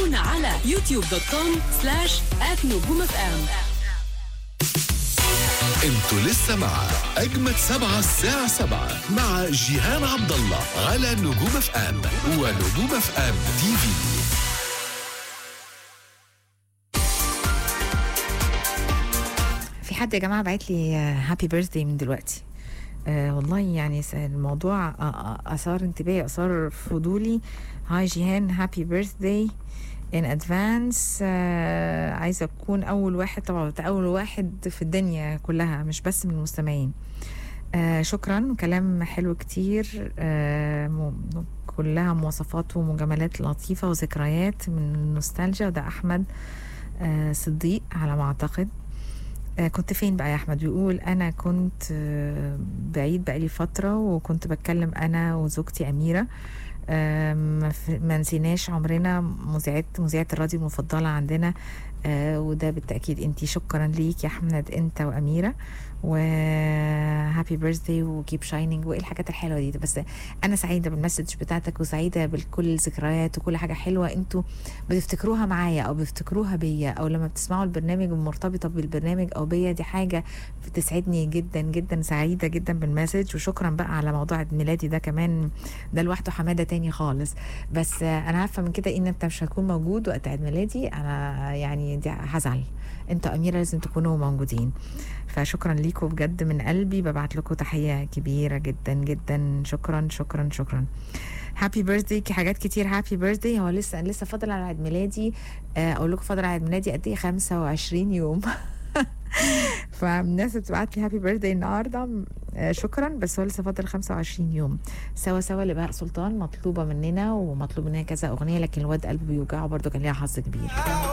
تابعونا على يوتيوب دوت كوم سلاش نجوم اف ام انتوا لسه مع اجمد سبعة الساعة سبعة مع جيهان عبد الله على نجوم اف ام ونجوم اف ام تي في في حد يا جماعه بعت لي هابي بيرثدي من دلوقتي آه والله يعني س- الموضوع آه، آه، اثار انتباهي اثار فضولي هاي جيهان هابي بيرثدي ان ادفانس عايزه اكون اول واحد طبعا اول واحد في الدنيا كلها مش بس من المستمعين آه شكرا كلام حلو كتير آه م- كلها مواصفات ومجاملات لطيفة وذكريات من النوستالجيا وده أحمد آه صديق على ما أعتقد آه كنت فين بقى يا أحمد بيقول أنا كنت آه بعيد بقالي فترة وكنت بتكلم أنا وزوجتي أميرة آه ما ف- ما نسيناش عمرنا مذيعة مذيعة الراديو المفضلة عندنا آه وده بالتأكيد انتي شكرا ليك يا أحمد انت وأميرة وهابي بيرثدي وكيب شاينينج وايه الحاجات الحلوه دي بس انا سعيده بالمسج بتاعتك وسعيده بكل الذكريات وكل حاجه حلوه انتوا بتفتكروها معايا او بتفتكروها بيا او لما بتسمعوا البرنامج المرتبطه بالبرنامج او بيا دي حاجه بتسعدني جدا جدا سعيده جدا بالمسج وشكرا بقى على موضوع عيد ميلادي ده كمان ده لوحده حماده تاني خالص بس آه، انا عارفه من كده ان انت مش هتكون موجود وقت عيد ميلادي انا يعني دي هزعل انت واميره لازم تكونوا موجودين فشكرا ليكم بجد من قلبي ببعت لكم تحيه كبيره جدا جدا شكرا شكرا شكرا هابي بيرثدي حاجات كتير هابي بيرثدي هو لسه لسه فاضل على عيد ميلادي آه، اقول لكم فاضل على عيد ميلادي قد ايه 25 يوم فالناس بتبعت لي هابي بيرثدي النهارده آه، شكرا بس هو لسه فاضل 25 يوم سوا سوا لبهاء سلطان مطلوبه مننا ومطلوب مننا كذا اغنيه لكن الواد قلبه بيوجعه برضه كان ليها حظ كبير